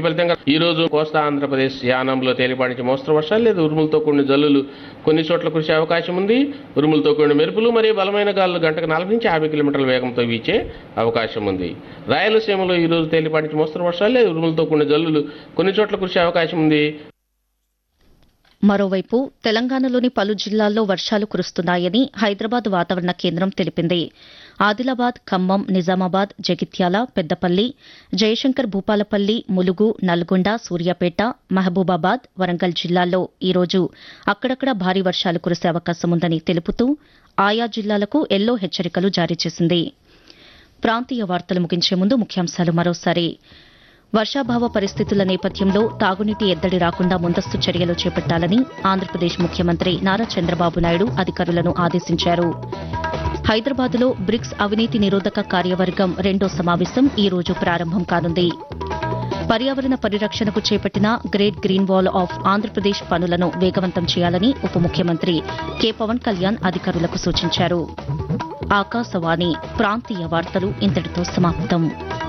ఫలితంగా ఈ రోజు కోస్తా ఆంధ్రప్రదేశ్ యానంలో తేలిపాటి నుంచి మోస్తరు వర్షాలు లేదా ఉరుములతో కూడిన జల్లులు కొన్ని చోట్ల కురిసే అవకాశం ఉంది ఉరుములతో కూడిన మెరుపులు మరియు బలమైన గాలులు గంటకు నలభై నుంచి యాభై కిలోమీటర్ల వేగంతో వీచే అవకాశం ఉంది రాయలసీమలో ఈ రోజు తేలిపాటి నుంచి మోస్తరు వర్షాలు లేదా ఉరుములతో కూడిన జల్లులు కొన్ని చోట్ల కురిసే అవకాశం ఉంది మరోవైపు తెలంగాణలోని పలు జిల్లాల్లో వర్షాలు కురుస్తున్నాయని హైదరాబాద్ వాతావరణ కేంద్రం తెలిపింది ఆదిలాబాద్ ఖమ్మం నిజామాబాద్ జగిత్యాల పెద్దపల్లి జయశంకర్ భూపాలపల్లి ములుగు నల్గొండ సూర్యాపేట మహబూబాబాద్ వరంగల్ జిల్లాల్లో ఈరోజు అక్కడక్కడ భారీ వర్షాలు కురిసే అవకాశం ఉందని తెలుపుతూ ఆయా జిల్లాలకు ఎల్లో హెచ్చరికలు జారీ చేసింది ప్రాంతీయ వార్తలు ముగించే ముందు ముఖ్యాంశాలు మరోసారి వర్షాభావ పరిస్థితుల నేపథ్యంలో తాగునీటి ఎద్దడి రాకుండా ముందస్తు చర్యలు చేపట్టాలని ఆంధ్రప్రదేశ్ ముఖ్యమంత్రి నారా చంద్రబాబు నాయుడు అధికారులను ఆదేశించారు హైదరాబాద్లో బ్రిక్స్ అవినీతి నిరోధక కార్యవర్గం రెండో సమావేశం ఈ రోజు ప్రారంభం కానుంది పర్యావరణ పరిరక్షణకు చేపట్టిన great green wall of Andhra Pradesh పనులను వేగవంతం చేయాలని ఉప ముఖ్యమంత్రి కె పవన్ కళ్యాణ్ అధికారులకు సూచించారు ఆకాశవాణి ప్రాంతీయ వార్తలు ఇంతటితో సమాప్తం